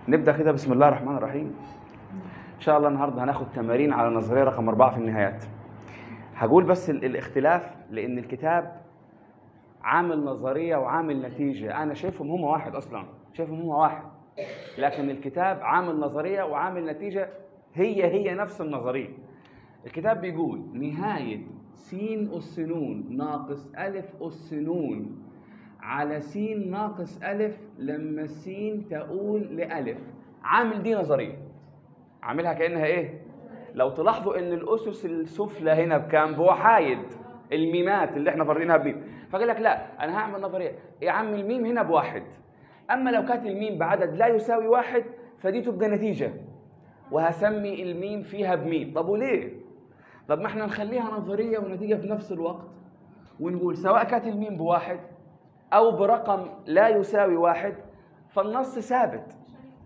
نبدا كده بسم الله الرحمن الرحيم ان شاء الله النهارده هناخد تمارين على نظريه رقم أربعة في النهايات هقول بس ال- الاختلاف لان الكتاب عامل نظريه وعامل نتيجه انا شايفهم هم واحد اصلا شايفهم هم واحد لكن الكتاب عامل نظريه وعامل نتيجه هي هي نفس النظريه الكتاب بيقول نهايه س أس نون ناقص ألف أس نون على س ناقص ألف لما س تقول لألف عامل دي نظرية عاملها كأنها إيه؟ لو تلاحظوا إن الأسس السفلى هنا بكام؟ بوحايد الميمات اللي إحنا فارضينها بميم فقال لك لا أنا هعمل نظرية يا عم الميم هنا بواحد أما لو كانت الميم بعدد لا يساوي واحد فدي تبقى نتيجة وهسمي الميم فيها بميم طب وليه؟ طب ما احنا نخليها نظرية ونتيجة في نفس الوقت ونقول سواء كانت الميم بواحد أو برقم لا يساوي واحد فالنص ثابت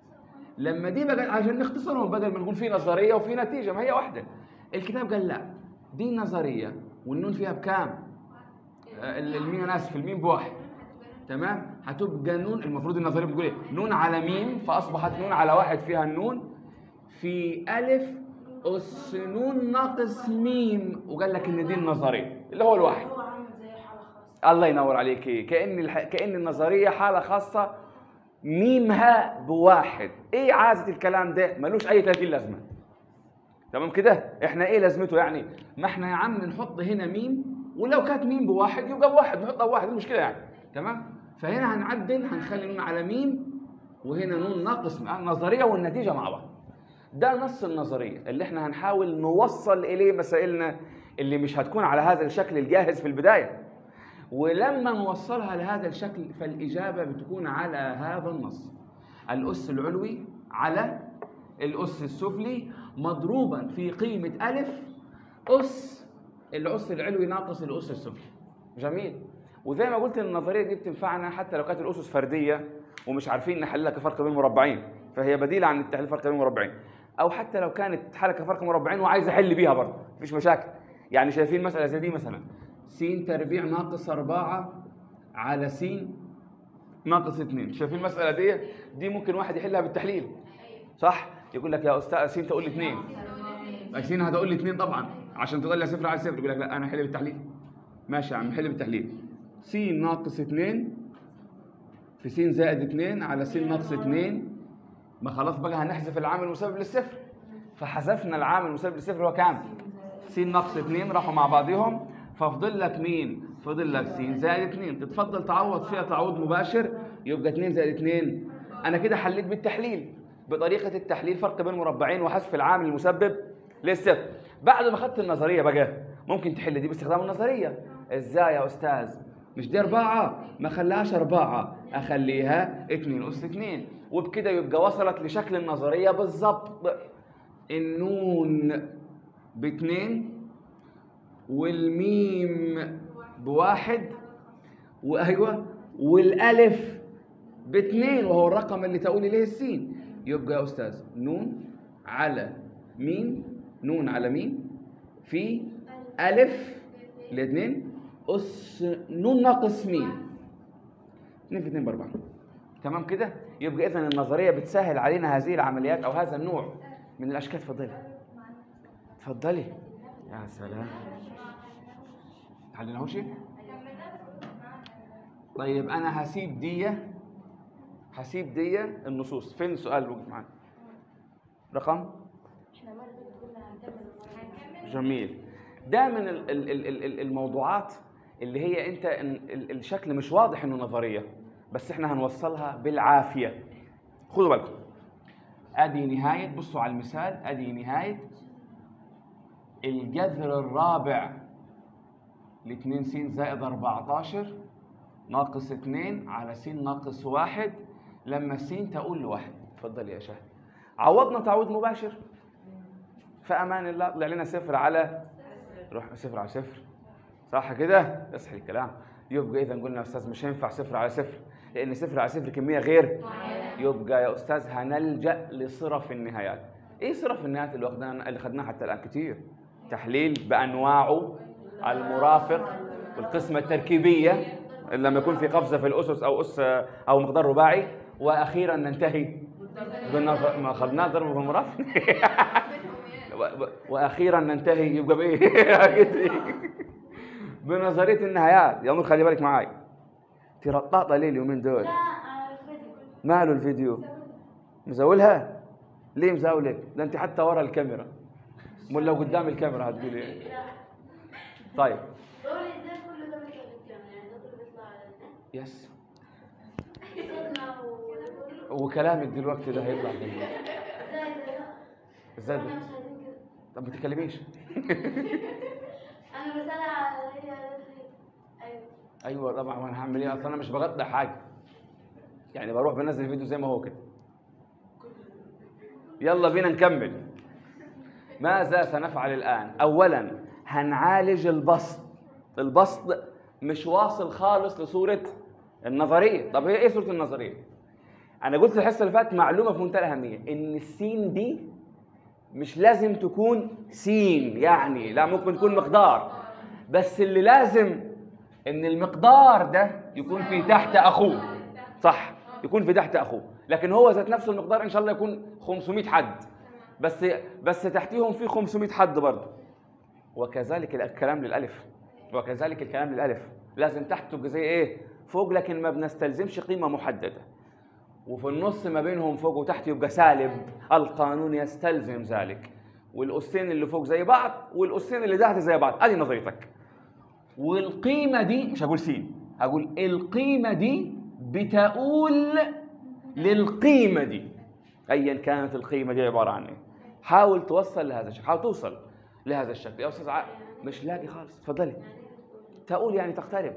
لما دي بقى عشان نختصرهم بدل ما نقول في نظرية وفي نتيجة ما هي واحدة الكتاب قال لا دي نظرية والنون فيها بكام؟ آه، الميم أنا آسف الميم بواحد تمام؟ هتبقى نون المفروض النظرية بتقول إيه؟ نون على ميم فأصبحت نون على واحد فيها النون في ألف أس نون ناقص ميم وقال لك إن دي النظرية اللي هو الواحد هو عامل زي حالة خاصة الله ينور عليك كأن الح... كأن النظرية حالة خاصة ميمها بواحد ايه عازة الكلام ده ملوش اي 30 لازمة تمام كده احنا ايه لازمته يعني ما احنا يا عم نحط هنا ميم ولو كانت ميم بواحد يبقى بواحد نحطها بواحد إيه المشكلة يعني تمام فهنا هنعدل هنخلي نون على ميم وهنا نون ناقص النظرية والنتيجة مع بعض ده نص النظرية اللي احنا هنحاول نوصل إليه مسائلنا اللي مش هتكون على هذا الشكل الجاهز في البداية ولما نوصلها لهذا الشكل فالإجابة بتكون على هذا النص الأس العلوي على الأس السفلي مضروبا في قيمة ألف أس الأس العلوي ناقص الأس السفلي جميل وزي ما قلت النظرية دي بتنفعنا حتى لو كانت الأسس فردية ومش عارفين نحلها كفرق بين مربعين فهي بديلة عن التحليل فرق بين مربعين أو حتى لو كانت حالة كفرق مربعين وعايز أحل بيها برضه مفيش مشاكل يعني شايفين مسألة زي دي مثلا س تربيع ناقص أربعة على س ناقص اثنين شايفين المسألة دي دي ممكن واحد يحلها بالتحليل صح يقول لك يا أستاذ س تقول لي اثنين س هتقول لي اثنين طبعا عشان تطلع صفر على صفر يقول لك لا أنا أحل بالتحليل ماشي يا عم حل بالتحليل س ناقص اثنين في س زائد اثنين على س ناقص اثنين ما خلاص بقى هنحذف العامل المسبب للصفر فحذفنا العامل المسبب للصفر هو كام؟ س ناقص 2 راحوا مع بعضهم ففضل لك مين؟ فضل لك س زائد 2 تتفضل تعوض فيها تعويض مباشر يبقى 2 زائد 2 انا كده حليت بالتحليل بطريقه التحليل فرق بين مربعين وحذف العامل المسبب للصفر بعد ما خدت النظريه بقى ممكن تحل دي باستخدام النظريه ازاي يا استاذ مش دي أربعة ما خلاهاش أربعة أخليها اتنين أس اتنين وبكده يبقى وصلت لشكل النظرية بالظبط النون باتنين والميم بواحد وايوه والالف باتنين وهو الرقم اللي تقول اليه السين يبقى يا استاذ نون على ميم نون على ميم في الف الاثنين اس نون ناقص ميم 2 في 2 باربعه تمام كده يبقى اذا النظريه بتسهل علينا هذه العمليات او هذا النوع من الاشكال اتفضلي اتفضلي يا سلام حليناه شيء طيب انا هسيب دي هسيب دي النصوص فين السؤال اللي وقف معانا رقم احنا مرة قلنا هنكمل جميل ده من ال- ال- ال- ال- ال- الموضوعات اللي هي انت ال- ال- الشكل مش واضح انه نظريه بس احنا هنوصلها بالعافيه خدوا بالكم ادي نهايه بصوا على المثال ادي نهايه الجذر الرابع ل 2 س زائد 14 ناقص 2 على س ناقص 1 لما س تقول لواحد اتفضل يا شهد عوضنا تعويض مباشر في امان الله طلع لنا صفر على روح صفر على صفر صح كده اصحي الكلام يبقى اذا قلنا يا استاذ مش هينفع صفر على صفر لان صفر على صفر كميه غير يبقى يا استاذ هنلجا لصرف النهايات ايه صرف النهايات اللي واخدنا اللي خدناها حتى الان كتير تحليل بانواعه المرافق والقسمه التركيبيه لما يكون في قفزه في الاسس او اس او مقدار رباعي واخيرا ننتهي بالنظر ما اخذناه ضرب بمرافق و- و- واخيرا ننتهي يبقى بايه بنظريه النهايات يا نور خلي بالك معاي ترطاطه ليه اليومين دول لا على الفيديو ماله الفيديو مزولها ليه مزاولك ده انت حتى ورا الكاميرا امال لو قدام الكاميرا هتقولي ايه لا طيب قولي ازاي كل ده بيطلع بالكاميرا يعني ده كله بيطلع على النت يس صدمة و وكلامك دلوقتي ده هيطلع في الفيديو. ازاي ده ازاي احنا ده مش عايزين كده طب ما تتكلميش انا بسألها على هي قالت لي ايوه ايوه طبعا وانا هعمل ايه اصلا انا مش بغطي حاجه يعني بروح بنزل الفيديو زي ما هو كده يلا بينا نكمل ماذا سنفعل الان اولا هنعالج البسط البسط مش واصل خالص لصوره النظريه طب هي ايه صوره النظريه انا قلت الحصه اللي فاتت معلومه في منتهى الاهميه ان السين دي مش لازم تكون سين يعني لا ممكن تكون مقدار بس اللي لازم ان المقدار ده يكون في تحت اخوه صح يكون في تحت اخوه لكن هو ذات نفسه المقدار ان شاء الله يكون 500 حد بس بس تحتيهم في 500 حد برضه وكذلك الكلام للالف وكذلك الكلام للالف لازم تحت تبقى زي ايه فوق لكن ما بنستلزمش قيمه محدده وفي النص ما بينهم فوق وتحت يبقى سالب القانون يستلزم ذلك والأسين اللي فوق زي بعض والأسين اللي تحت زي بعض ادي نظريتك والقيمة دي مش هقول سين هقول القيمة دي بتقول للقيمة دي أيا كانت القيمة دي عبارة عن إيه حاول توصل لهذا الشكل حاول توصل لهذا الشكل يا أستاذ ع... مش لاقي خالص اتفضلي تقول يعني تقترب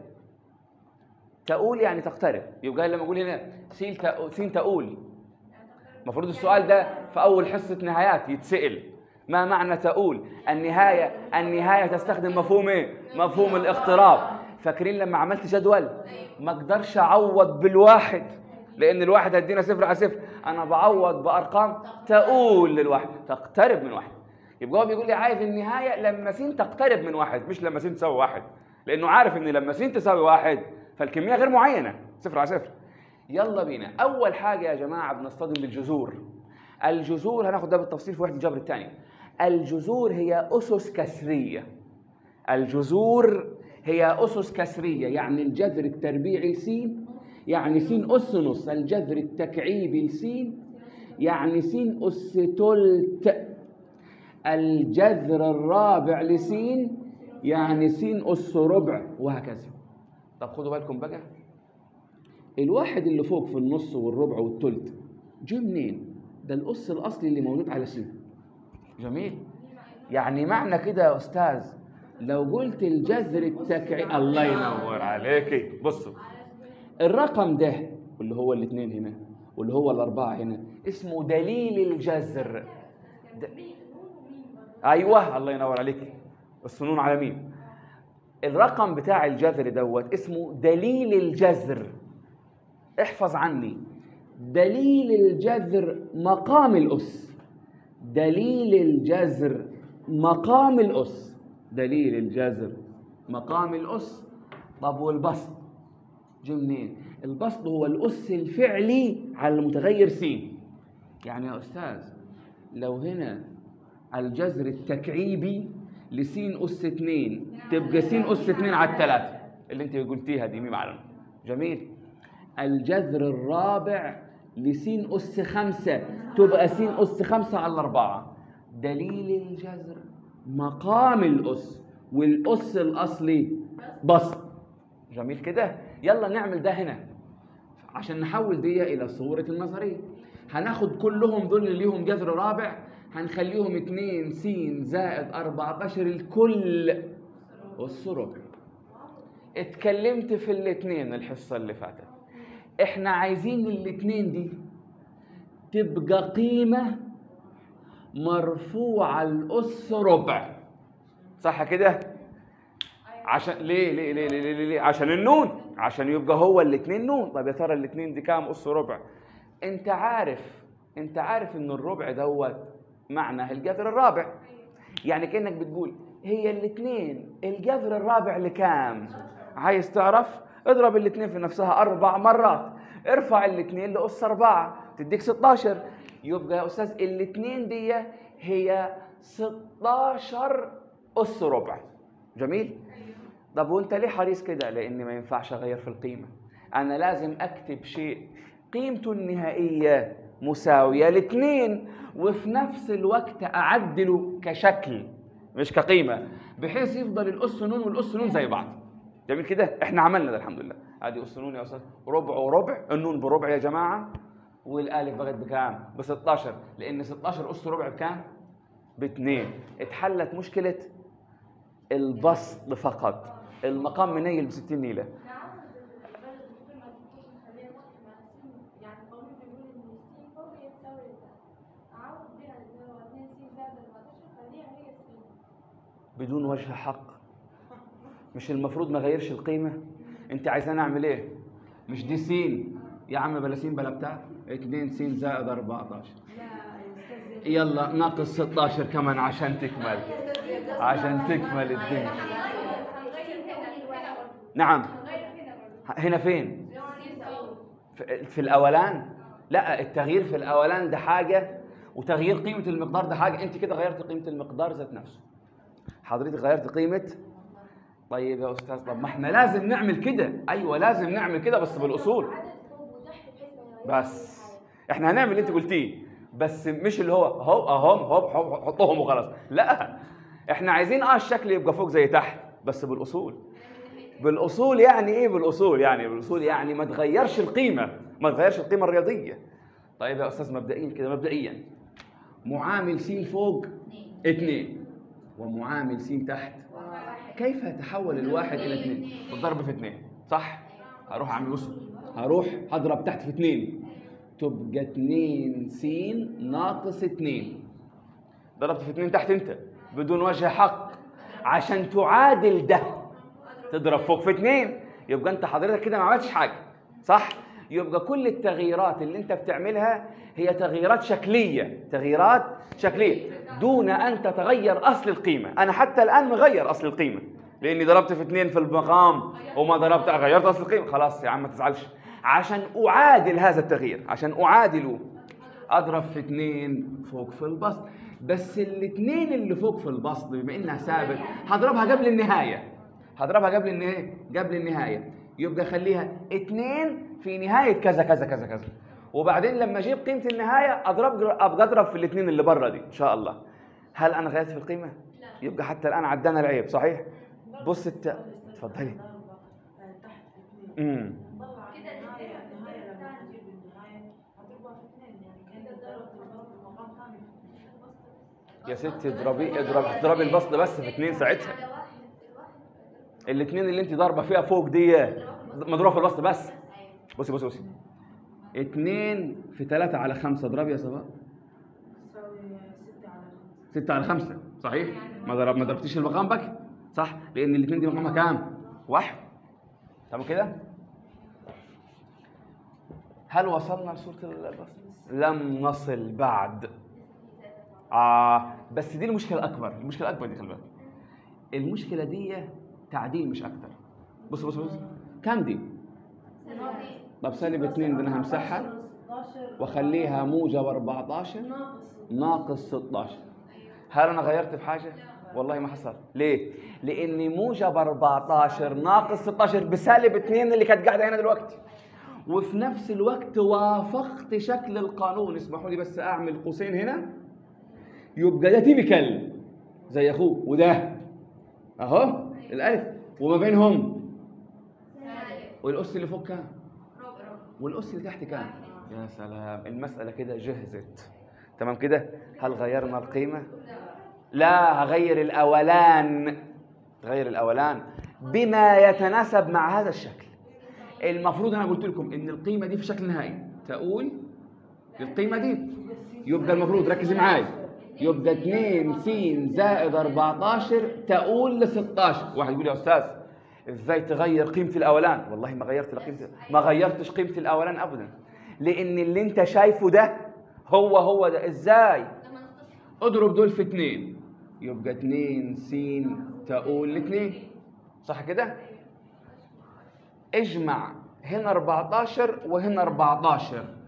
تقول يعني تقترب يبقى لما اقول هنا سين تق- سين تقول المفروض السؤال ده في اول حصه نهايات يتسال ما معنى تقول النهايه النهايه تستخدم مفهوم ايه مفهوم الاقتراب فاكرين لما عملت جدول ما اقدرش اعوض بالواحد لان الواحد هيدينا صفر على صفر انا بعوض بارقام تقول للواحد تقترب من واحد يبقى هو بيقول لي عايز النهايه لما س تقترب من واحد مش لما س تساوي واحد لانه عارف ان لما س تساوي واحد فالكميه غير معينه صفر على صفر يلا بينا اول حاجه يا جماعه بنصطدم بالجذور الجذور هناخد ده بالتفصيل في وحده الجبر الثاني الجذور هي اسس كسريه الجذور هي اسس كسريه يعني الجذر التربيعي س يعني س اس نص الجذر التكعيبي لس يعني س اس تلت الجذر الرابع لس يعني س اس ربع وهكذا طب خدوا بالكم بقى الواحد اللي فوق في النص والربع والتلت جه منين؟ ده الأس الأصلي اللي موجود على س جميل يعني معنى كده يا أستاذ لو قلت الجذر التكعي الله ينور عليكي بصوا الرقم ده واللي هو الاثنين هنا واللي هو الأربعة هنا اسمه دليل الجذر د... أيوه الله ينور عليك السنون على مين الرقم بتاع الجذر دوت اسمه دليل الجذر احفظ عني دليل الجذر مقام الأس دليل الجذر مقام الأس دليل الجذر مقام الأس طب والبسط جه منين؟ البسط هو الأس الفعلي على المتغير س يعني يا أستاذ لو هنا الجذر التكعيبي لس أس 2 تبقى س أس 2 على الثلاثة اللي أنت قلتيها دي ميم علم جميل الجذر الرابع لس أس خمسة تبقى س أس خمسة على الأربعة دليل الجذر مقام الأس والأس الأصلي بسط جميل كده يلا نعمل ده هنا عشان نحول دي إلى صورة النظرية هناخد كلهم دول اللي ليهم جذر رابع هنخليهم 2 س زائد 14 الكل أس ربع اتكلمت في الاثنين الحصة اللي فاتت احنا عايزين الاثنين دي تبقى قيمة مرفوعة الأس ربع صح كده؟ عشان ليه ليه ليه ليه, ليه, ليه؟ عشان النون عشان يبقى هو الاثنين نون طب يا ترى الاثنين دي كام أس ربع؟ أنت عارف أنت عارف إن الربع دوت معنى الجذر الرابع يعني كأنك بتقول هي الاثنين الجذر الرابع لكام؟ عايز تعرف؟ اضرب الاثنين في نفسها أربع مرات ارفع الاثنين لأس أربعة تديك 16 يبقى يا استاذ الاثنين دي هي 16 اس ربع جميل طب وانت ليه حريص كده لان ما ينفعش اغير في القيمه انا لازم اكتب شيء قيمته النهائيه مساويه لاثنين وفي نفس الوقت اعدله كشكل مش كقيمه بحيث يفضل الاس نون والاس نون زي بعض جميل كده احنا عملنا ده الحمد لله ادي اس نون يا استاذ ربع وربع النون بربع يا جماعه والالف بقت بكام ب 16 لان 16 اس ربع بكام باثنين اتحلت مشكله البسط فقط المقام منيل ب 60 نيله يعني القانون بيقول ان السين فوق يساوي اعوض بيها اللي هو 2 سين زائد 14 خليها هي السين بدون وجه حق مش المفروض ما اغيرش القيمه انت عايزاني اعمل ايه مش دي سين يا عم بلا سين بلا بتاع 2 سين زائد 14 يلا ناقص 16 كمان عشان تكمل عشان تكمل الدنيا هنغير هنا هنا برضه نعم هنغير هنا برضه هنا فين سين فوق في- في الاولان لا التغيير في الاولان ده حاجه وتغيير قيمه المقدار ده حاجه انت كده غيرت قيمه المقدار ذات نفسه حضرتك غيرت قيمه طيب يا استاذ طب ما احنا لازم نعمل كده ايوه لازم نعمل كده بس بالاصول عدد فوق وتحت بحيث ما يغيرش بس احنا هنعمل اللي انت قلتيه بس مش اللي هو هوب اهم هوب هوب حطهم وخلاص لا احنا عايزين اه الشكل يبقى فوق زي تحت بس بالاصول بالاصول يعني ايه بالاصول يعني بالاصول يعني ما تغيرش القيمه ما تغيرش القيمه الرياضيه طيب يا استاذ مبدئيا كده مبدئيا معامل س فوق اثنين ومعامل س تحت كيف يتحول الواحد الى اثنين بالضرب في اثنين صح هروح اعمل وصل هروح هضرب تحت في اثنين تبقى 2 س ناقص 2 ضربت في 2 تحت انت بدون وجه حق عشان تعادل ده تضرب فوق في 2 يبقى انت حضرتك كده ما عملتش حاجه صح يبقى كل التغييرات اللي انت بتعملها هي تغييرات شكليه تغييرات شكليه دون ان تتغير اصل القيمه انا حتى الان مغير اصل القيمه لاني ضربت في اثنين في المقام وما ضربت غيرت اصل القيمه خلاص يا عم ما تزعلش عشان اعادل هذا التغيير عشان اعادله اضرب في اثنين فوق في البسط بس الاثنين اللي فوق في البسط بما انها ثابت هضربها قبل النهايه هضربها قبل النهايه قبل النهايه يبقى خليها اثنين في نهايه كذا كذا كذا كذا وبعدين لما اجيب قيمه النهايه اضرب ابقى اضرب في الاثنين اللي بره دي ان شاء الله هل انا غيرت في القيمه يبقى حتى الان عدانا العيب صحيح بص الت... اتفضلي تحت اثنين امم نطلع النهاية النهاية لما تجيب النهاية هتبقى في اثنين يعني كأنك ضربت البسط المقام ثاني يا ستي اضربي اضربي اضربي البسط بس في اثنين ساعتها على واحد الواحد الاثنين اللي انت ضاربه فيها فوق دي مضروبه في البسط بس بصي بصي بصي اثنين في ثلاثة على خمسة اضربي يا صباح تساوي ستة على خمسة ستة على خمسة صحيح؟ ما ضرب ما ضربتيش المقام بك صح؟ لأن الاثنين دي مقامها كام؟ واحد تمام كده؟ هل وصلنا لصورة البسط؟ لم نصل بعد آه بس دي المشكلة الأكبر المشكلة الأكبر دي خلي بالك المشكلة دي تعديل مش أكتر بص بص بص كام دي؟ طب سالب اثنين ده أنا همسحها 16 واخليها موجب 14 ناقص ناقص 16 هل انا غيرت في حاجه والله ما حصل ليه لاني موجب 14 ناقص 16 بسالب 2 اللي كانت قاعده هنا دلوقتي وفي نفس الوقت وافقت شكل القانون اسمحوا لي بس اعمل قوسين هنا يبقى ده تيبيكال زي اخوه وده اهو الالف وما بينهم والاس اللي فوق كام والاس اللي تحت كام يا سلام المساله كده جهزت تمام كده هل غيرنا القيمه لا هغير الاولان غير الاولان بما يتناسب مع هذا الشكل المفروض انا قلت لكم ان القيمه دي في شكل نهائي تقول القيمه دي يبقى المفروض ركزي معايا يبقى 2 س زائد 14 تقول ل 16 واحد يقول يا استاذ ازاي تغير قيمه الاولان والله ما غيرت قيمه ما غيرتش قيمه الاولان ابدا لان اللي انت شايفه ده هو هو ده ازاي اضرب دول في 2 يبقى 2 س تقول ل 2 صح كده اجمع هنا 14 وهنا 14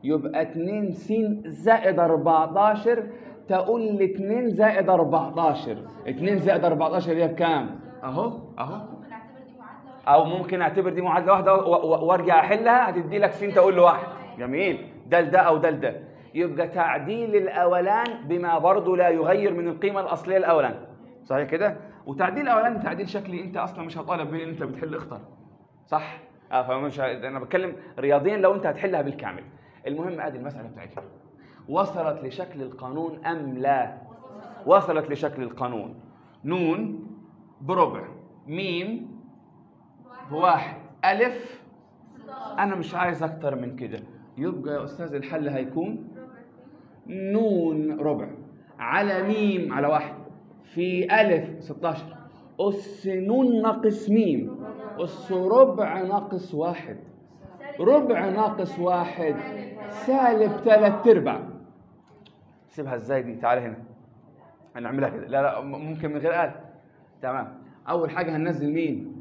يبقى 2 س زائد 14 تقول لي 2 زائد 14 2 زائد 14 هي بكام؟ اهو اهو ممكن اعتبر دي معادله واحده او ممكن اعتبر دي معادله واحده و- و- وارجع احلها هتدي لك س تقول له واحد جميل ده لده او ده لده يبقى تعديل الاولان بما برضه لا يغير من القيمه الاصليه الاولان صحيح كده وتعديل الاولان تعديل شكلي انت اصلا مش هطالب بيه ان انت بتحل اختر صح اه فمش ه- انا بتكلم رياضيا لو انت هتحلها بالكامل المهم ادي المساله بتاعتها وصلت لشكل القانون ام لا وصلت لشكل القانون نون بربع ميم بواحد ألف أنا مش عايز أكتر من كده يبقى يا أستاذ الحل هيكون نون ربع على ميم على واحد في ألف 16 أس نون ناقص ميم أس ربع ناقص واحد ربع ناقص واحد سالب ثلاث أرباع سيبها ازاي دي تعال هنا هنعملها كده لا لا م- ممكن من غير آلة تمام أول حاجة هننزل مين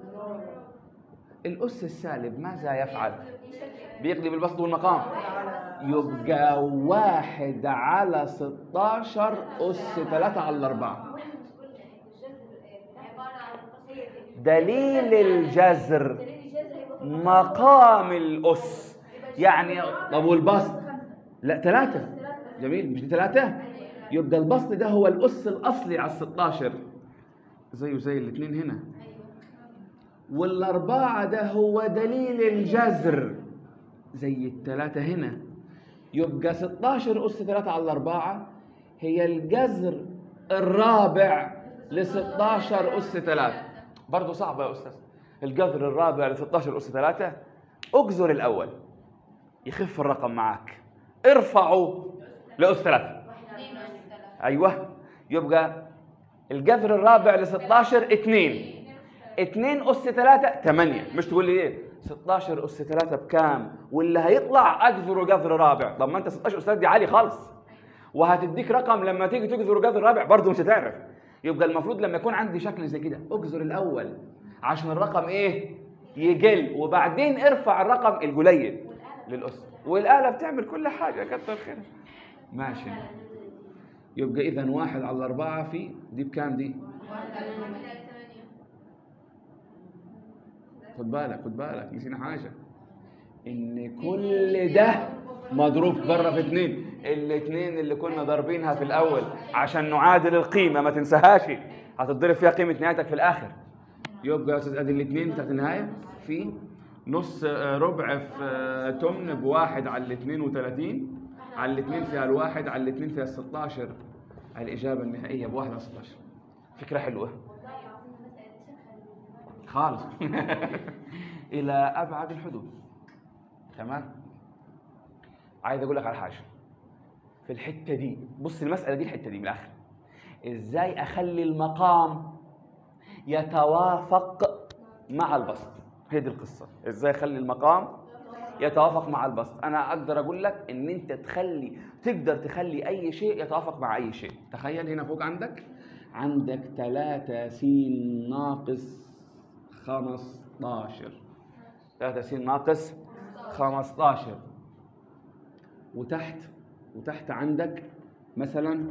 الأس السالب ماذا يفعل بيقلب البسط والمقام يبقى واحد على 16 أس 3 على 4 دليل الجذر مقام الأس يعني طب والبسط لا ثلاثة جميل مش دي ثلاثة يبقى البسط ده هو الأس الأصلي على 16 زيه زي الاثنين هنا والأربعة ده هو دليل الجذر زي الثلاثة هنا يبقى 16 أس 3 على الأربعة هي الجذر الرابع ل 16 أس 3 برضه صعبة يا أستاذ الجذر الرابع ل 16 أس 3 أجذر الأول يخف الرقم معاك ارفعه لأس 3 أيوه يبقى الجذر الرابع ل 16 2 2 أس 3 8 مش تقول لي إيه 16 أس 3 بكام واللي هيطلع أجذره جذر رابع طب ما أنت 16 أس 3 دي عالي خالص وهتديك رقم لما تيجي تجذر جذر رابع برضه مش هتعرف يبقى المفروض لما يكون عندي شكل زي كده اجذر الأول عشان الرقم إيه يقل وبعدين ارفع الرقم القليل للأس والآلة بتعمل كل حاجة كتر خيرها ماشي يبقى إذا واحد على أربعة في دي بكام دي؟ خد بالك خد بالك نسينا حاجة إن كل ده مضروب بره في اتنين الاتنين اللي كنا ضاربينها في الأول عشان نعادل القيمة ما تنساهاش هتضرب فيها قيمة نهايتك في الآخر يبقى يا أستاذ أدي الاتنين بتاعت النهاية في نص آه، ربع في آه، تمن بواحد على الاثنين وثلاثين على الاثنين فيها الواحد على الاثنين فيها الستاشر الإجابة النهائية بواحد على 16 فكرة حلوة خالص إلى أبعد الحدود تمام عايز أقول لك على حاجة في الحتة دي بص المسألة دي الحتة دي من الآخر إزاي أخلي المقام يتوافق مع البسط هي دي القصة إزاي أخلي المقام يتوافق مع البسط أنا أقدر أقول لك إن أنت تخلي تقدر تخلي أي شيء يتوافق مع أي شيء تخيل هنا فوق عندك عندك 3 س ناقص 15 3 س ناقص 15 وتحت وتحت عندك مثلا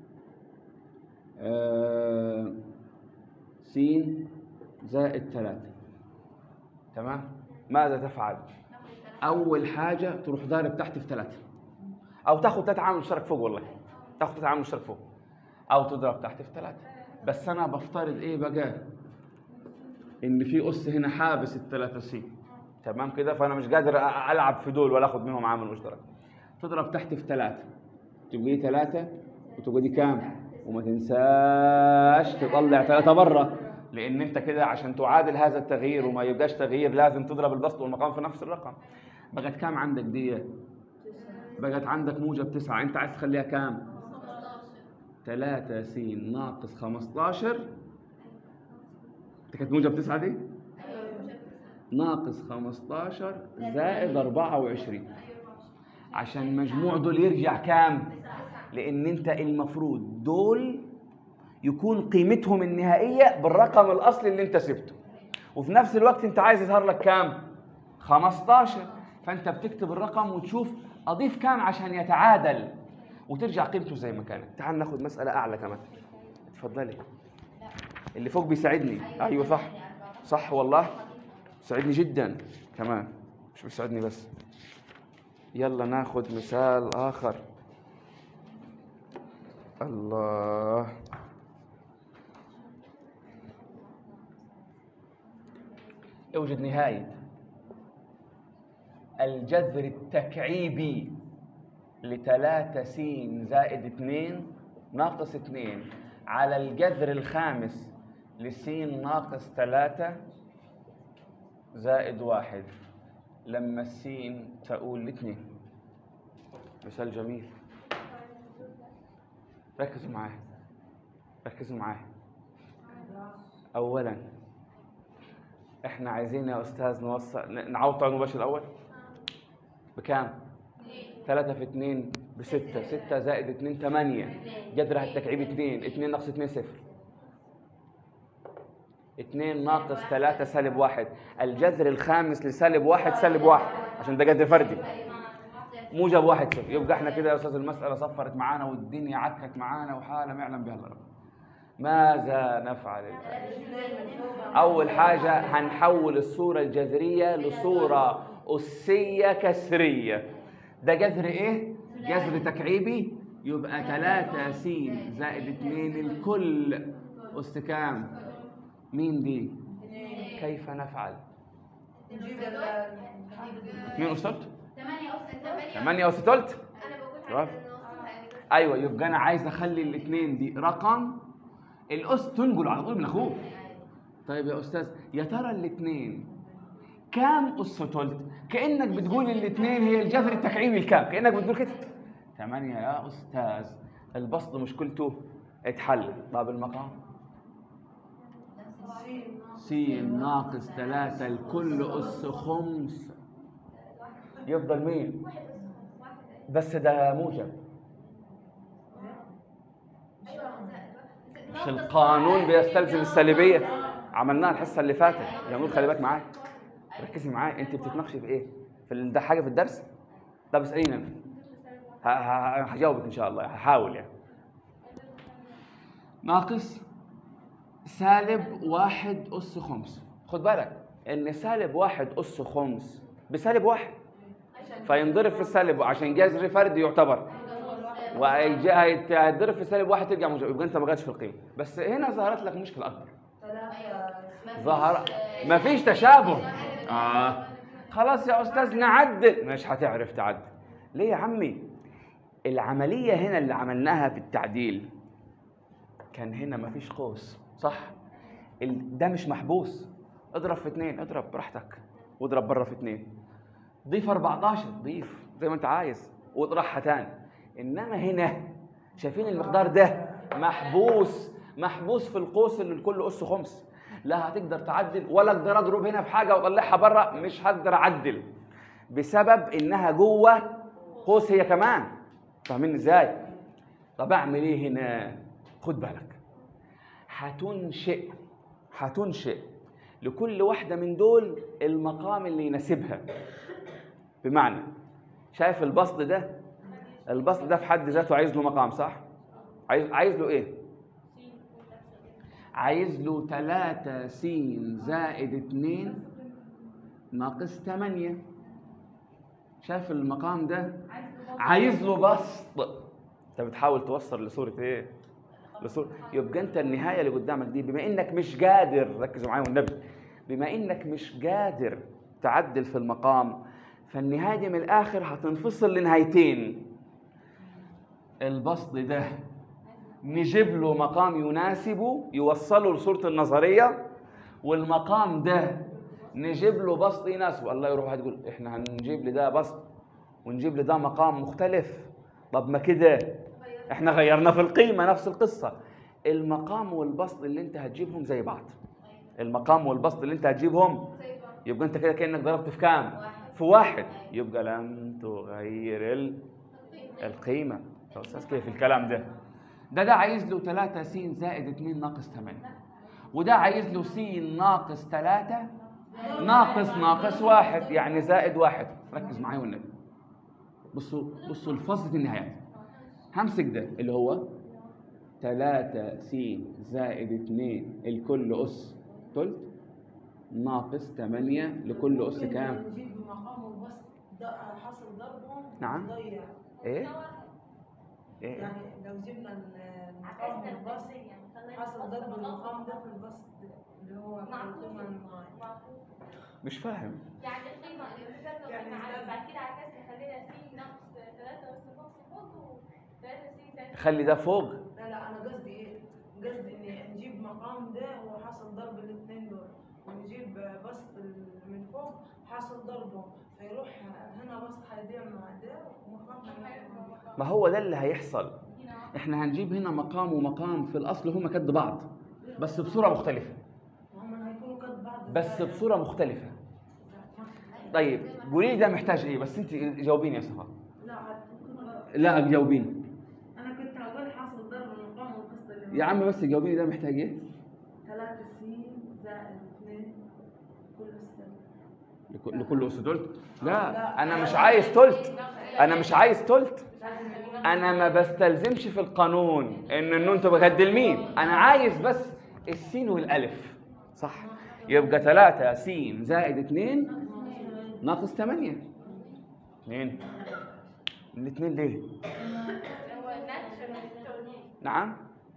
آه س زائد 3 تمام ماذا تفعل اول حاجه تروح ضارب تحت في 3 او تاخد 3 عامل مشترك فوق والله تاخد 3 عامل مشترك فوق او تضرب تحت في 3 بس انا بفترض ايه بقى ان في اس هنا حابس الثلاثة سي تمام كده فانا مش قادر أ- العب في دول ولا اخد منهم عامل مشترك تضرب تحت في ثلاثة تبقى دي ثلاثة وتبقى دي كام وما تنساش تطلع ثلاثة برا لان انت كده عشان تعادل هذا التغيير وما يبقاش تغيير لازم تضرب البسط والمقام في نفس الرقم بقت كام عندك دي بقت عندك موجب تسعة انت عايز تخليها كام 3 س ناقص 15 انت كانت موجب تسعة دي ناقص 15 زائد 24 عشان مجموع دول يرجع كام لان انت المفروض دول يكون قيمتهم النهائيه بالرقم الاصلي اللي انت سبته وفي نفس الوقت انت عايز يظهر لك كام 15 فانت بتكتب الرقم وتشوف اضيف كام عشان يتعادل وترجع قيمته زي ما كانت تعال ناخد مساله اعلى كمان اتفضلي اللي فوق بيساعدني ايوه صح صح والله ساعدني جدا كمان مش بيساعدني بس يلا ناخد مثال اخر الله اوجد نهاية الجذر التكعيبي لثلاثة س زائد اثنين ناقص اثنين على الجذر الخامس لس ناقص ثلاثة زائد واحد لما السين تقول لاثنين مثال جميل ركزوا معايا ركزوا معايا اولا احنا عايزين يا استاذ نوصل ن- نعوض طعن مباشر الاول بكام ثلاثة في اثنين بستة ستة زائد اثنين ثمانية جذرها التكعيب اثنين اثنين ناقص اثنين صفر اثنين ناقص ثلاثة سالب واحد الجذر الخامس لسالب واحد سالب واحد عشان ده جذر فردي موجب واحد صفر يبقى احنا كده يا استاذ المسألة صفرت معانا والدنيا عكت معانا وحالة ما يعلم بها الا ربنا ماذا نفعل الآن؟ أول حاجة هنحول الصورة الجذرية لصورة أسية كسرية ده جذر إيه؟ جذر تكعيبي يبقى 3 س زائد 2 الكل أس كام؟ مين دي؟ كيف نفعل؟ نجيب ال- مين أس تلت؟ 8 أس 8 أس تلت؟ أنا بقول برافو. عايزة نوصلها يعني بس أيوه يبقى أنا عايز أخلي الاثنين دي رقم الأس تنقل على طول من أخوه طيب يا استاذ يا ترى الاثنين كام اس تلت كانك بتقول الاثنين هي الجذر التكعيبي الكام كانك بتقول كده ثمانية يا استاذ البسط مشكلته اتحل طب المقام س ناقص ثلاثة الكل أس خمس يفضل مين؟ بس ده موجب مش القانون بيستلزم السالبية عملناها الحصة اللي فاتت يا نور خلي بالك معايا ركزي معايا انت بتتناقشي في ايه؟ في ال- ده حاجة في الدرس؟ طب اسأليني انا ه- ه- هجاوبك ان شاء الله هحاول يعني ناقص سالب واحد أس خمس خد بالك إن سالب واحد أس خمس بسالب واحد فينضرب في السالب عشان جذر فردي يعتبر وهيتضرب في سالب واحد ترجع موجب يبقى انت ما جاتش في القيمه بس هنا ظهرت لك مشكله اكبر ثلاثة ظهر ما فيش تشابه آه. خلاص يا استاذ نعدل مش هتعرف تعدل ليه يا عمي العمليه هنا اللي عملناها في التعديل كان هنا ما فيش قوس صح ال- ده مش محبوس اضرب في اتنين اضرب براحتك واضرب بره في اتنين ضيف 14 ضيف زي ما انت عايز واطرحها تاني انما هنا شايفين المقدار ده محبوس محبوس في القوس اللي الكل اس خمس لا هتقدر تعدل ولا اقدر اضرب هنا في حاجه واطلعها بره مش هقدر اعدل بسبب انها جوه قوس هي كمان فاهمين ازاي طب اعمل ايه هنا خد بالك هتنشئ هتنشئ لكل واحده من دول المقام اللي يناسبها بمعنى شايف البسط ده البسط ده في حد ذاته عايز له مقام صح عايز عايز له ايه عايز له 3 س زائد 2 ناقص 8 شايف المقام ده عايز له بسط انت بتحاول توصل لصوره ايه لصوره يبقى انت النهايه اللي قدامك دي بما انك مش قادر ركزوا معايا والنبي بما انك مش قادر تعدل في المقام فالنهايه دي من الاخر هتنفصل لنهايتين البسط ده نجيب له مقام يناسبه يوصله لصورة النظرية والمقام ده نجيب له بسط يناسبه الله يروح واحد يقول احنا هنجيب لده بسط ونجيب لده مقام مختلف طب ما كده احنا غيرنا في القيمة نفس القصة المقام والبسط اللي انت هتجيبهم زي بعض المقام والبسط اللي انت هتجيبهم يبقى انت كده كأنك ضربت في كام في واحد يبقى لم تغير ال- القيمة يا أستاذ كيف الكلام ده ده ده عايز له 3 س زائد 2 ناقص 8 وده عايز له س ناقص 3 ناقص ناقص واحد يعني زائد واحد ركز معايا والنبي بصوا بصوا الفصل في النهايات همسك ده اللي هو 3 س زائد 2 الكل أس تلت ناقص 8 لكل أس كام؟ نجيب بمقامه بس ض- حاصل ضربهم نعم. نضيع إيه؟ إيه؟ يعني لو جبنا ال- المقام والبسط حصل ضرب المقام ده في البسط اللي هو القيمة المعينة مش فاهم يعني القيمة اللي بتاعت يعني القيمة على لازم. بعد كده على اساس نخليها س ناقص 3 بس ناقص فوق و 3 س زائد خلي ده فوق لا لا انا قصدي ايه؟ قصدي اني نجيب مقام ده هو حصل ضرب الاثنين دول ونجيب بسط ال- من فوق حصل ضربهم فيروح هنا بسط هيضيع مع ده ومقام هنا ما هو ده اللي هيحصل احنا هنجيب هنا مقام ومقام في الاصل هما قد بعض بس بصوره مختلفه هم هيكونوا قد بعض بس إزاي؟ بصوره مختلفه طيب قولي لي ده محتاج ايه بس انت جاوبيني يا صفا لا هتكون غلط لا جاوبيني انا كنت هقول حصل ضرب المقام والبسط اللي يا عم بس جاوبيني ده محتاج ايه 3 س زائد 2 كل سنة لك- لكل اس تلت لا انا مش عايز تلت انا مش عايز تلت لازم يكون انا ما بستلزمش في القانون ان النون تبقى قد الميم انا عايز بس السين والالف صح يبقى 3 س زائد 2 ناقص 8 2 الاثنين ليه هو ناتشرال نعم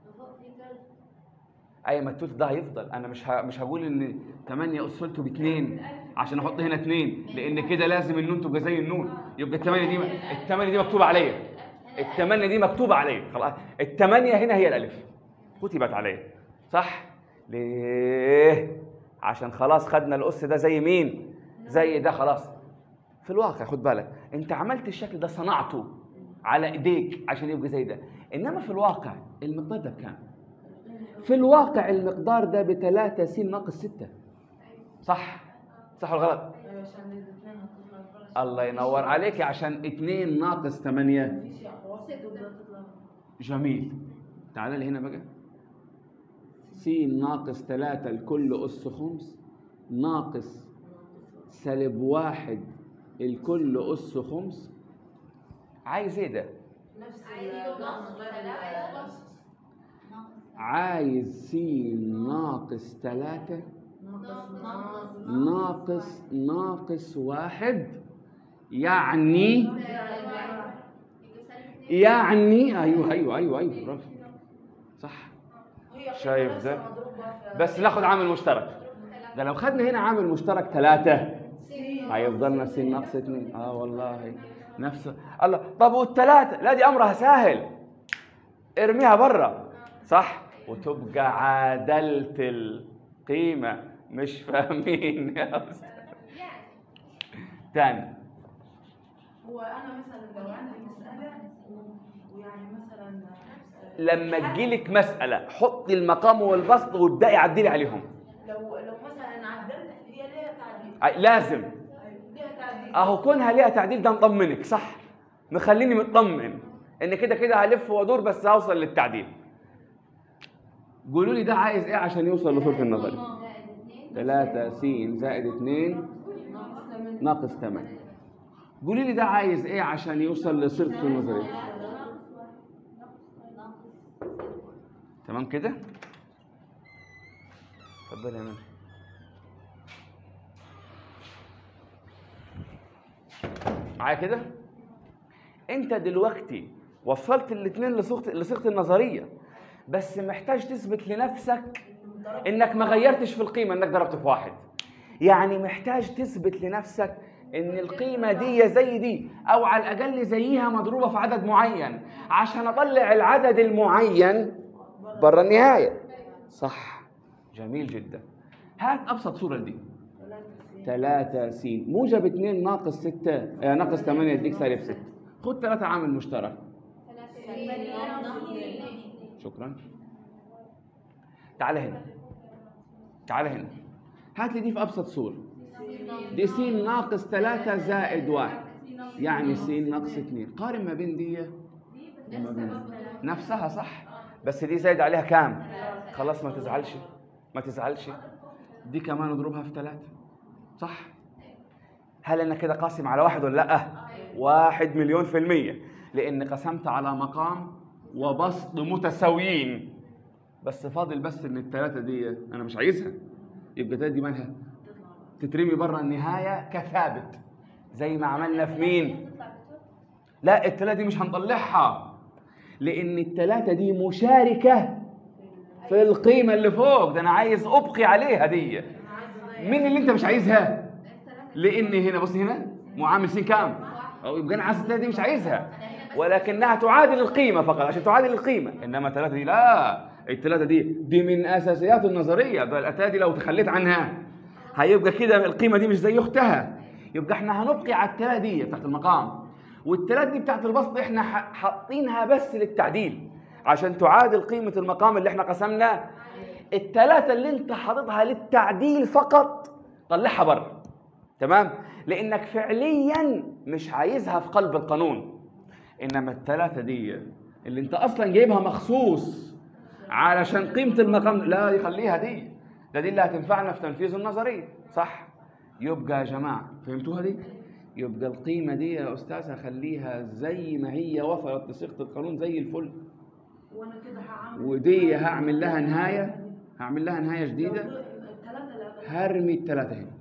اي ما التلت ده هيفضل انا مش ه... مش هقول ان 8 اسفلته باثنين عشان احط هنا اثنين لان كده لازم النون تبقى زي النون يبقى الثمانيه دي الثمانيه دي مكتوبه عليا الثمانيه دي مكتوبه عليا خلاص الثمانيه هنا هي الالف كتبت عليا صح ليه عشان خلاص خدنا الاس ده زي مين زي ده خلاص في الواقع خد بالك انت عملت الشكل ده صنعته على ايديك عشان يبقى زي ده انما في الواقع المقدار ده بكام في الواقع المقدار ده ب 3 س ناقص 6 صح صح ولا غلط ايوه عشان الاثنين هتطلع الفرش الله ينور عليك عشان 2 ناقص 8 مفيش وسط تبدا تطلع جميل تعال لي هنا بقى س ناقص 3 الكل أس خمس ناقص سالب واحد الكل أس خمس عايز ايه ده؟ نفس عايز ناقص غير ثلاثة. البسط. عايز س ناقص 3 ناقص ناقص ناقص واحد يعني يعني ايوه ايوه ايوه ايوه برافو صح هي شايف قيمة ده؟ نفسها مضروبة في- بس ناخد عامل مشترك ده لو خدنا هنا عامل مشترك ثلاثة هيفضلنا س ناقص اثنين اه والله نفس الله طب والثلاثة لا دي امرها سهل ارميها برا صح وتبقى عادلت القيمة مش فاهمين يا أستاذ تاني هو انا مثلا لو عندي مساله و- ويعني مثلا آه، لما تجيلك مسألة حطي المقام والبسط وابدأي عدلي عليهم لو لو مثلا عدلت هي ليها تعديل أي- لازم أيوة، ليها تعديل اهو كونها ليها تعديل ده مطمنك صح مخليني مطمن ان كده كده هلف وادور بس هوصل للتعديل قولوا لي ده عايز ايه عشان يوصل لصورة النظري 3 س زائد 2 ناقص 8 قولي لي ده عايز ايه عشان يوصل لصورة النظري تمام كده اتفضل يا مان معايا كده انت دلوقتي وصلت الاثنين لصيغه لصيغه النظريه بس محتاج تثبت لنفسك انك ما غيرتش في القيمه انك ضربت في واحد يعني محتاج تثبت لنفسك ان القيمه دي زي دي او على الاقل زيها مضروبه في عدد معين عشان اطلع العدد المعين بره النهايه صح جميل جدا هات ابسط صوره لدي 3 س موجب 2 ناقص 6 آه ناقص 8 يديك سالب 6 خد 3 عامل مشترك شكرا تعال هنا تعال هنا هات لي دي في ابسط صوره دي س ناقص 3 زائد 1 يعني س ناقص 2 قارن ما بين دي وما بين دي. نفسها صح بس دي زايد عليها كام خلاص ما تزعلش ما تزعلش دي كمان اضربها في 3 صح هل انا كده قاسم على واحد ولا لا واحد مليون في المية لان قسمت على مقام وبسط متساويين بس فاضل بس ان الثلاثة دي انا مش عايزها يبقى الثلاثة دي مالها تترمي بره النهاية كثابت زي ما عملنا في مين لا الثلاثة دي مش هنطلعها لان الثلاثة دي مشاركة في القيمة اللي فوق ده انا عايز ابقي عليها دي انا عايز اضيع مين اللي انت مش عايزها لان هنا بص هنا معامل سين كام او يبقى انا عايز الثلاثه دي مش عايزها ولكنها تعادل القيمه فقط عشان تعادل القيمه انما الثلاثه دي لا الثلاثه دي دي من اساسيات النظريه ده الثلاثه دي لو تخليت عنها هيبقى كده القيمه دي مش زي اختها يبقى احنا هنبقي على الثلاثه دي بتاعت المقام والثلاثه دي بتاعت البسط احنا ح- حاطينها بس للتعديل عشان تعادل قيمه المقام اللي احنا قسمناه الثلاثه اللي انت حاططها للتعديل فقط طلعها بره تمام لانك فعليا مش عايزها في قلب القانون انما الثلاثه دي اللي انت اصلا جايبها مخصوص علشان قيمه المقام لا يخليها دي ده دي اللي هتنفعنا في تنفيذ النظريه صح يبقى يا جماعه فهمتوها دي يبقى القيمه دي يا استاذ هخليها زي ما هي وصلت لصيغه القانون زي الفل وانا كده هعمل ودي هعمل لها نهايه هعمل لها نهايه جديده الثلاثه اللي قبل- هرمي الثلاثه هنا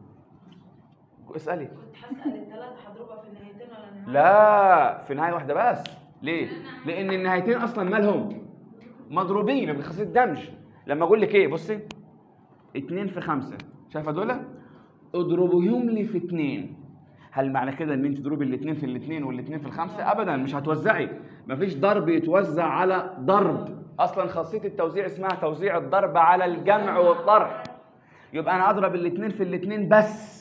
اسالي كنت هسال الثلاثه هضربها في النهايتين ولا نهاية؟ لا في نهايه واحده بس ليه لان النهايتين اصلا مالهم مضروبين بخاصيه الدمج لما اقول لك ايه بصي اتنين في خمسة شايفه دول اضربهم لي في اتنين هل معنى كده ان انت تضربي الاتنين في الاتنين والاتنين في الخمسة ابدا مش هتوزعي مفيش ضرب يتوزع على ضرب اصلا خاصيه التوزيع اسمها توزيع الضرب على الجمع والطرح يبقى انا اضرب الاتنين في الاتنين بس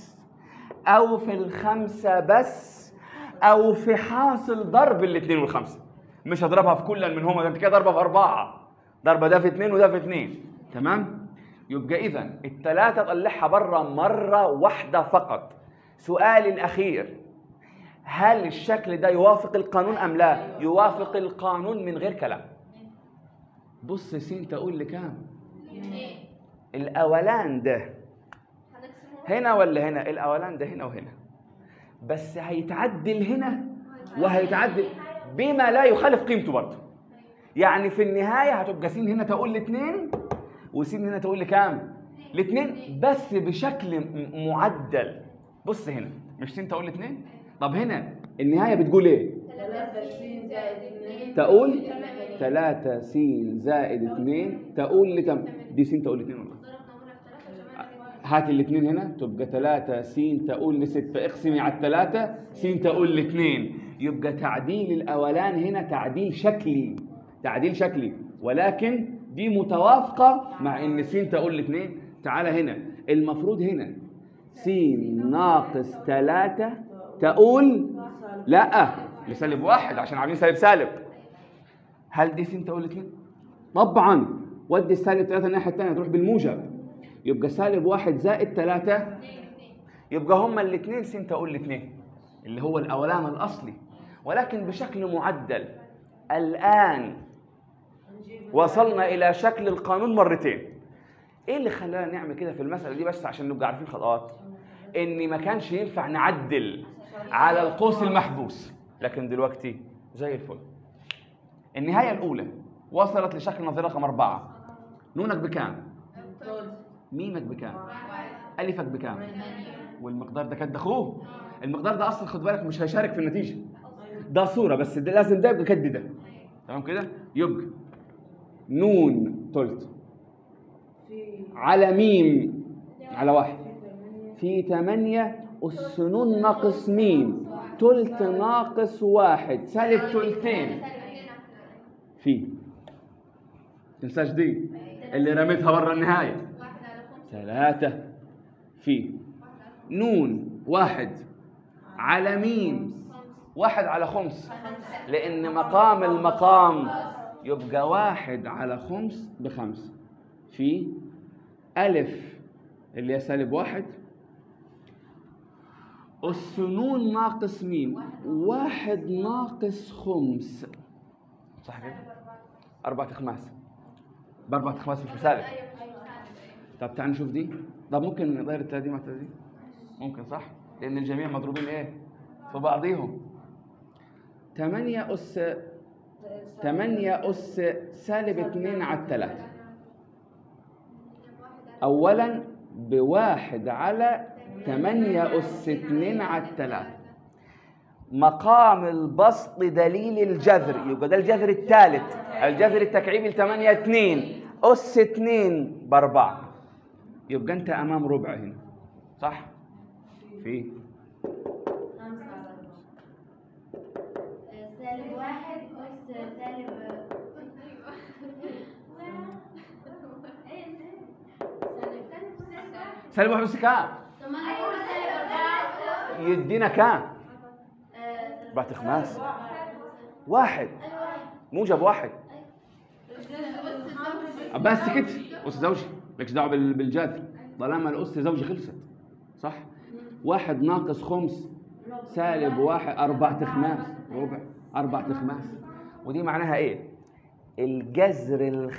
او في الخمسة بس او في حاصل ضرب الاثنين والخمسة مش هضربها في كل منهما ده انت كده ضربة في اربعة ضربة ده في اثنين وده في اثنين تمام يبقى اذا الثلاثة طلعها بره مرة واحدة فقط سؤالي الاخير هل الشكل ده يوافق القانون ام لا يوافق القانون من غير كلام بص سين تقول لي كام الاولان ده هنا ولا هنا الاولان ده هنا وهنا بس هيتعدل هنا وهيتعدل بما لا يخالف قيمته برضه يعني في النهايه هتبقى سين هنا تقول لاثنين وسين هنا تقول لكام الاثنين بس بشكل م- معدل بص هنا مش سين تقول لاثنين طب هنا النهايه بتقول ايه ثلاثة س زائد اثنين تقول 3 س زائد 2 تقول لكم دي س تقول لاثنين والله هات الاثنين هنا تبقى 3 س تقول لستة اقسمي على الثلاثة س تقول لاثنين يبقى تعديل الأولان هنا تعديل شكلي تعديل شكلي ولكن دي متوافقة مع إن س تقول لاثنين تعالى هنا المفروض هنا س ناقص 3 تقول لا لسالب واحد عشان عاملين سالب سالب هل دي س تقول لاثنين؟ طبعا ودي السالب 3 الناحية الثانية تروح بالموجب يبقى سالب واحد زائد ثلاثة يبقى هما الاثنين س تقول الاثنين اللي هو الأولان الأصلي ولكن بشكل معدل الآن هنجيب وصلنا إلى شكل القانون مرتين إيه اللي خلانا نعمل كده في المسألة دي بس عشان نبقى عارفين خطوات إن ما كانش ينفع نعدل على القوس المحبوس لكن دلوقتي زي الفل النهاية الأولى وصلت لشكل نظرية رقم أربعة نونك بكام؟ ميمك بكام؟ ألفك بكام؟ والمقدار ده كد أخوه المقدار ده أصلا خد بالك مش هيشارك في النتيجة ده صورة بس ده لازم ده يبقى كد ده تمام كده؟ يبقى نون تلت في على ميم على واحد في ثمانية في ثمانية أس نون ناقص ميم تلت ناقص واحد سالب تلتين في تنساش دي اللي رميتها برا النهاية ثلاثة في نون واحد على ميم واحد على خمس لأن مقام المقام يبقى واحد على خمس بخمس في ألف اللي هي سالب واحد أس نون ناقص ميم واحد ناقص خمس صح كده؟ أربعة أخماس بأربعة أخماس مش مسالب طب تعال نشوف دي طب ممكن نغير التلاتة دي مع التلاتة دي ممكن صح لان الجميع مضروبين ايه في بعضيهم 8 اس 8 اس سالب 2 على 3 اولا بواحد على 8 اس 2 على 3 مقام البسط دليل الجذر يبقى ده الجذر الثالث الجذر التكعيبي ل 8 2 اس 2 باربعه يبقى انت امام ربع هنا صح في خمسة على أربعة. آه، سالب واحد أس سالب سالب واحد اس كام ثمانية أس سالب أربعة يدينا كام آه، بعد خماس واحد أيوة موجب واحد الخامس بس كده اس زوجي مالكش دعوه بال- بالجذر طالما الاس زوجي خلصت صح واحد ناقص خمس سالب واحد أربعة خماس ربع أربعة خماس ودي معناها إيه؟ الجذر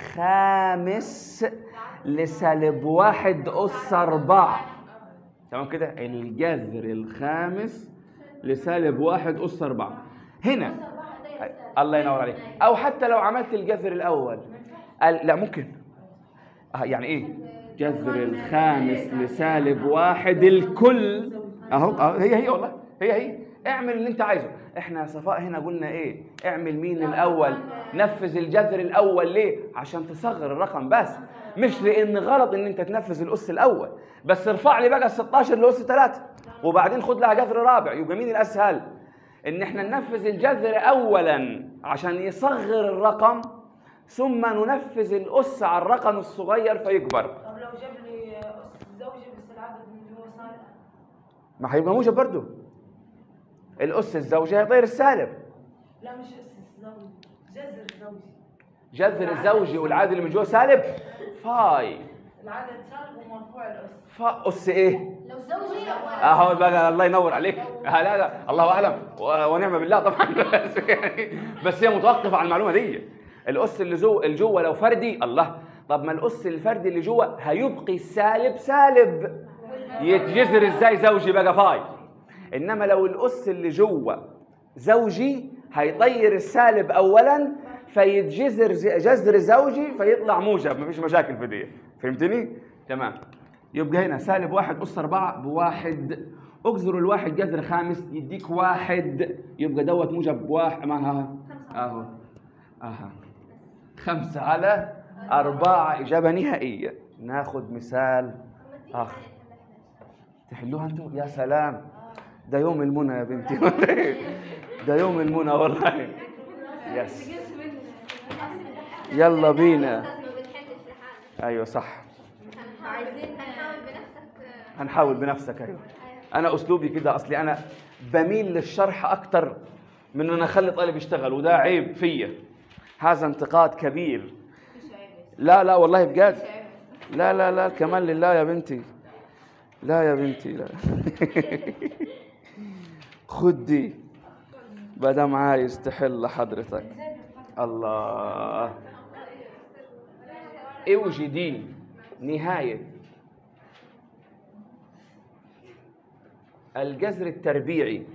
الخامس لسالب واحد أس أربعة تمام كده؟ الجذر الخامس لسالب واحد أس أربعة هنا الله ينور عليك أو حتى لو عملت الجذر الأول قال- لا ممكن آه، يعني ايه جذر الخامس لسالب واحد الكل اهو أهو، هي هي والله هي هي اعمل اللي انت عايزه احنا يا صفاء هنا قلنا ايه اعمل مين الاول نفذ الجذر الاول ليه عشان تصغر الرقم بس مش لان غلط ان انت تنفذ الاس الاول بس ارفع لي بقى ال 16 لاس 3 وبعدين خد لها جذر رابع يبقى مين الاسهل ان احنا ننفذ الجذر اولا عشان يصغر الرقم ثم ننفذ الأس على الرقم الصغير فيكبر طب لو جاب لي أس زوجي بس العدد اللي هو صالح ما هيبقى موجب برضه الأس الزوجي هيطير السالب لا مش أس زوجي جذر زوجي جذر الزوجي والعادل اللي من جوه سالب فاي العدد سالب ومرفوع الأس فا أس إيه؟ لو زوجي اهو بقى الله ينور عليك آه لا لا الله اعلم و- ونعم بالله طبعا بس يعني بس هي متوقفه على المعلومه دي الاس اللي جو الجوه لو فردي الله طب ما الاس الفردي اللي جوه هيبقي السالب سالب يتجذر ازاي زوجي بقى فاي انما لو الاس اللي جوه زوجي هيطير السالب اولا فيتجذر ز- جذر زوجي فيطلع موجب مفيش مشاكل في دي فهمتني تمام يبقى هنا سالب واحد أس أربعة بواحد اجذر الواحد جذر خامس يديك واحد يبقى دوت موجب واحد ما ها اهو اها خمسة على أربعة إجابة نهائية ناخد مثال آخر تحلوها انتوا يا سلام ده يوم المنى يا بنتي ده يوم المنى والله يس يلا بينا ايوه صح عايزين نحاول بنفسك هنحاول بنفسك ايوه انا اسلوبي كده اصلي انا بميل للشرح اكتر من ان اخلي طالب يشتغل وده عيب فيا هذا انتقاد كبير لا لا والله بجد لا لا لا الكمال لله يا بنتي لا يا بنتي لا خد دي بدم عايز تحل حضرتك الله اوجدي نهايه الجذر التربيعي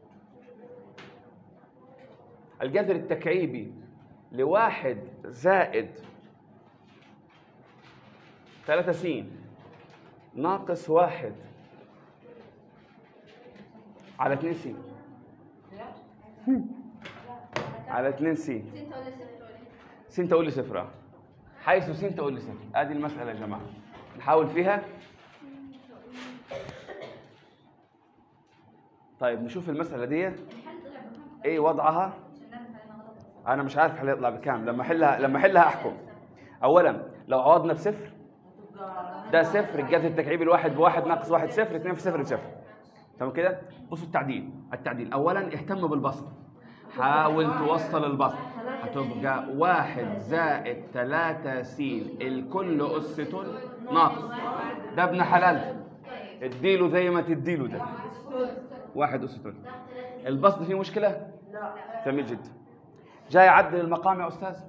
الجذر التكعيبي لواحد زائد ثلاثة سين ناقص واحد على اثنين سين على اثنين سين انت ولا صفر سين تقول لي صفر آه. حيث سين تقول لي صفر ادي المسألة يا جماعة نحاول فيها طيب نشوف المسألة دي ايه وضعها انا مش عارف الحل يطلع بكام لما احلها لما احلها احكم اولا لو عوضنا بصفر ده صفر الجذر التكعيبي الواحد بواحد ناقص واحد صفر اثنين في صفر بصفر تمام كده بصوا التعديل التعديل اولا اهتم بالبسط حاول توصل البسط هتبقى واحد زائد ثلاثة س الكل أس تل ناقص ده ابن حلال اديله زي ما تديله ده واحد أس تل البسط فيه مشكلة؟ لا جميل جدا جاي اعدل المقام يا استاذ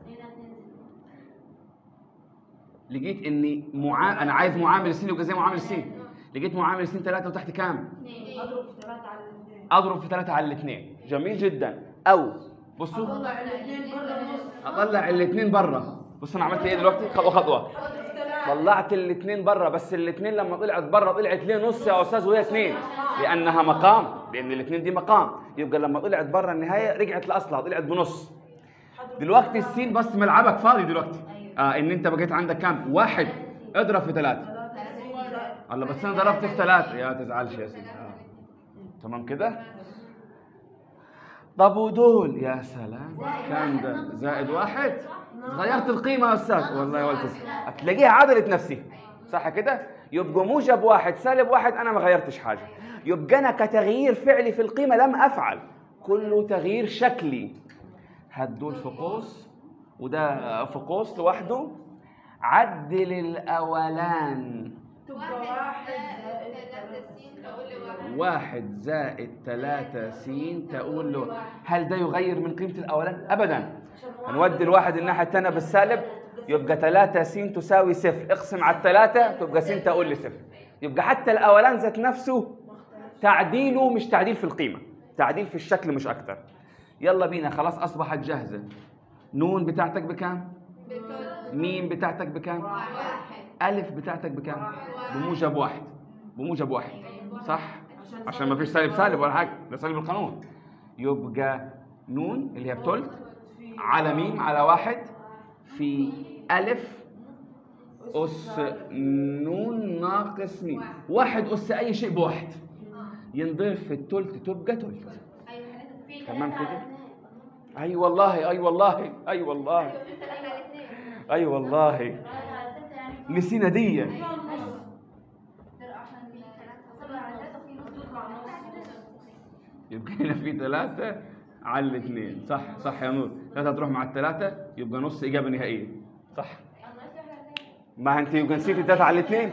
لقيت اني معا... انا عايز معامل السين يبقى زي معامل السين لقيت معامل س 3 وتحت كام؟ اثنين اضرب في ثلاثة على الاثنين اضرب في 3 على الاثنين جميل جدا او بصوا اطلع الاثنين برا نص اطلع الاثنين برا بص انا عملت ايه دلوقتي خطوه خطوه اضرب في ثلاثة طلعت الاثنين برا بس الاثنين لما طلعت برا طلعت ليه نص يا استاذ وهي اثنين لانها مقام لان الاثنين دي مقام يبقى لما طلعت برا النهايه رجعت لاصلها طلعت بنص دلوقتي السين بس ملعبك فاضي دلوقتي اه ان انت بقيت عندك كام واحد اضرب في ثلاثه ثلاثة سين زائد الله بس انا ضربت في ثلاثه يا تزعلش يا سيدي آه. تمام كده طب ودول يا سلام كام ده زائد واحد غيرت القيمة يا أستاذ والله يا ولد هتلاقيها عدلت نفسي صح كده يبقى موجب واحد سالب واحد أنا ما غيرتش حاجة يبقى أنا كتغيير فعلي في القيمة لم أفعل كله تغيير شكلي هدول في قوس وده في قوس لوحده عدل الأولان تبقى واحد زائد واحد زائد ثلاثة س تقول له هل ده يغير من قيمة الأولان؟ أبدا هنودي الواحد الناحية الثانية بالسالب يبقى 3 س تساوي صفر اقسم على الثلاثة تبقى س تقول لي صفر يبقى حتى الأولان ذات نفسه تعديله مش تعديل في القيمة تعديل في الشكل مش أكتر يلا بينا خلاص أصبحت جاهزة نون بتاعتك بكام؟ ميم بتاعتك بكام؟ ألف بتاعتك بكام؟ بموجب واحد بموجب واحد صح؟ عشان ما فيش سالب سالب ولا حاجة ده سالب القانون يبقى نون اللي هي بتلت على ميم على واحد في ألف أس نون ناقص ميم واحد أس أي شيء بواحد ينضرب في التلت تبقى تلت تمام كده؟ أي والله أي والله أي والله أي والله نسينا دي يبقى هنا في ثلاثة على الاثنين صح صح يا نور ثلاثة تروح مع الثلاثة يبقى نص إجابة نهائية صح ما أنت يبقى نسيتي ثلاثة على الاثنين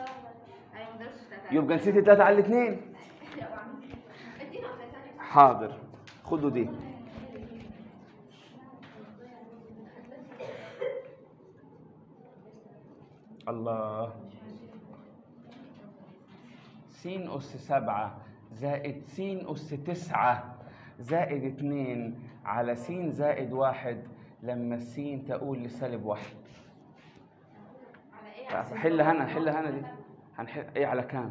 يبقى نسيتي ثلاثة على الاثنين حاضر خدوا دي الله س أس سبعة زائد س أس تسعة زائد اتنين على س زائد واحد لما السين تقول لسالب واحد حل هنا حل هنا دي هنحل ايه على كام؟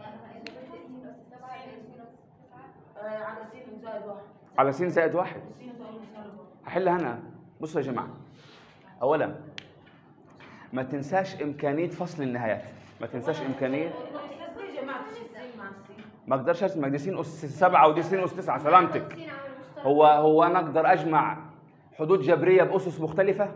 آه، على سين زائد واحد على س زائد واحد سين تقول سالب واحد هحل هنا بصوا يا جماعه اولا ما تنساش امكانيه فصل النهايات ما تنساش امكانيه بس ليه جمعت السين مع السين؟ ما اقدرش اسمع دي س اس سبعه ودي س اس تسعه سلامتك هو هو انا اقدر اجمع حدود جبريه باسس مختلفه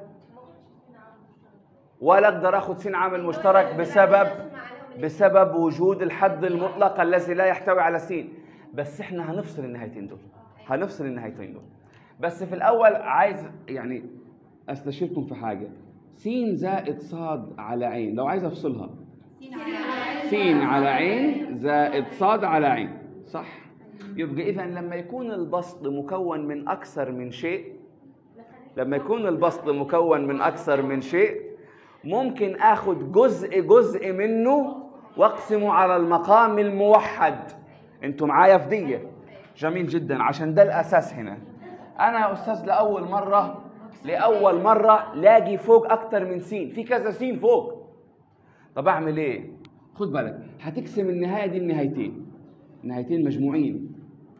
ولا اقدر اخذ س عامل مشترك بسبب بسبب وجود الحد المطلق الذي لا يحتوي على س بس احنا هنفصل النهايتين دول هنفصل النهايتين دول بس في الاول عايز يعني استشيركم في حاجه س زائد صاد على عين لو عايز افصلها س على عين زائد صاد على عين صح يبقى اذا لما يكون البسط مكون من اكثر من شيء لما يكون البسط مكون من اكثر من شيء ممكن اخد جزء جزء منه واقسمه على المقام الموحد انتوا معايا في دي جميل جدا عشان ده الاساس هنا انا يا استاذ لاول مره لاول مره لاقي فوق اكتر من سين في كذا سين فوق طب اعمل ايه خد بالك هتقسم النهايه دي لنهايتين نهايتين مجموعين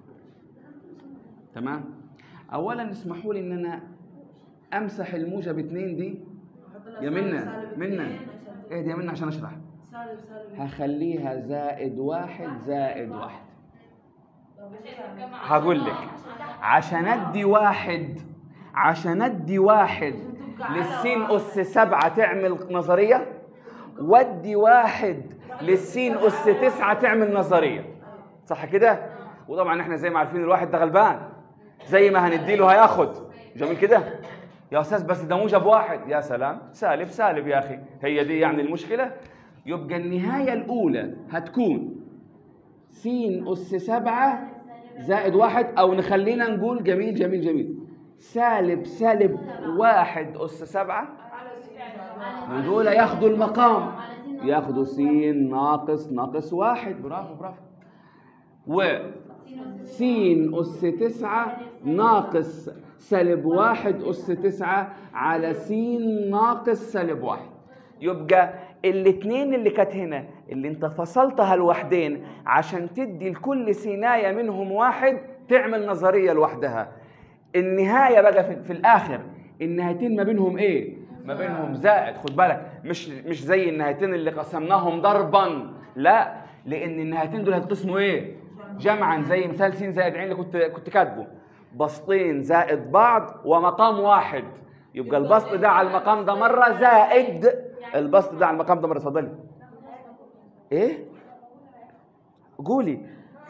تمام اولا اسمحوا لي ان انا امسح الموجب اتنين دي أحط لها يا سالب- منى سالب منى اتنين عشان- ايه دي يا منى عشان اشرح سالب سالب هخليها زائد واحد زائد واحد طب إيش يعني؟ هقول لك عشان ادي واحد عشان ادي واحد للسين اس سبعة تعمل نظرية ودي واحد للسين اس تسعة تعمل نظرية صح كده؟ وطبعا احنا زي ما عارفين الواحد ده غلبان زي ما هنديله هياخد جميل كده؟ يا استاذ بس ده موجب واحد يا سلام سالب سالب يا اخي هي دي يعني المشكلة يبقى النهاية الأولى هتكون س أس سبعة زائد واحد أو نخلينا نقول جميل جميل جميل سالب سالب واحد أس سبعة على سين زائد واحد. ودول ياخدوا المقام على سين ياخدوا س ناقص ناقص واحد برافو برافو و س أس تسعة ناقص سالب واحد أس تسعة على س ناقص سالب واحد يبقى الاتنين اللي كانت هنا اللي انت فصلتها لوحدين عشان تدي لكل سيناية منهم واحد تعمل نظرية لوحدها النهاية بقى في, في الآخر النهايتين ما بينهم ايه؟ ما بينهم زائد خد بالك مش مش زي النهايتين اللي قسمناهم ضربا لا لأن النهايتين دول هيتقسموا ايه؟ جمعا زي مثال س زائد عين اللي كنت كنت كاتبه بسطين زائد بعض ومقام واحد يبقى البسط ده على المقام ده مرة زائد البسط ده على المقام ده مرة اتفضلي ايه؟ قولي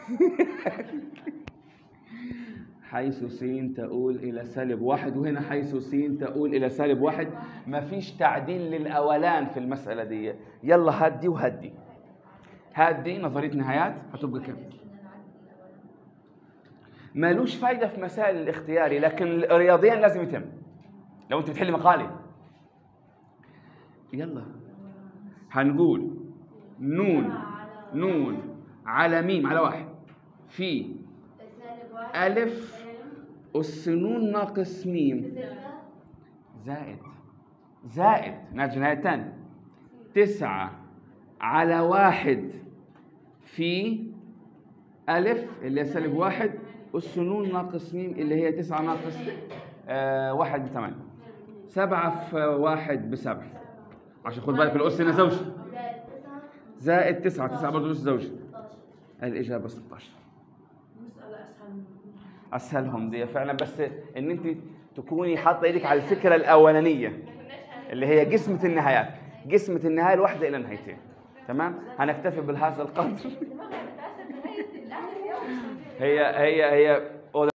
حيث س تؤول إلى سالب واحد وهنا حيث س تؤول إلى سالب واحد مفيش تعديل للأولان في المسألة دي يلا هدي وهدي هدي نظرية نهايات هتبقى كام؟ مالوش فايدة في مسائل الاختياري لكن رياضيا لازم يتم لو انت بتحل مقالي يلا هنقول نون نون على ميم على واحد في سالب واحد ألف أس نون ناقص ميم ستة زائد زائد نرجع نهاية تاني تسعة على واحد في ألف اللي هي سالب واحد أس نون ناقص ميم اللي هي تسعة ناقص آه واحد بثمانية سبعة في واحد بسبعة عشان خد بالك الأس هنا زوجي زائد تسعة زائد تسعة تسعة برضه أس زوجي 16 الإجابة 16 مسألة أسهل من اسهلهم دي فعلا بس ان انت تكوني حاطه ايدك على الفكره الاولانيه اللي هي قسمه النهايات قسمه النهايه الواحده الى نهايتين تمام هنكتفي بهذا القدر هي هي هي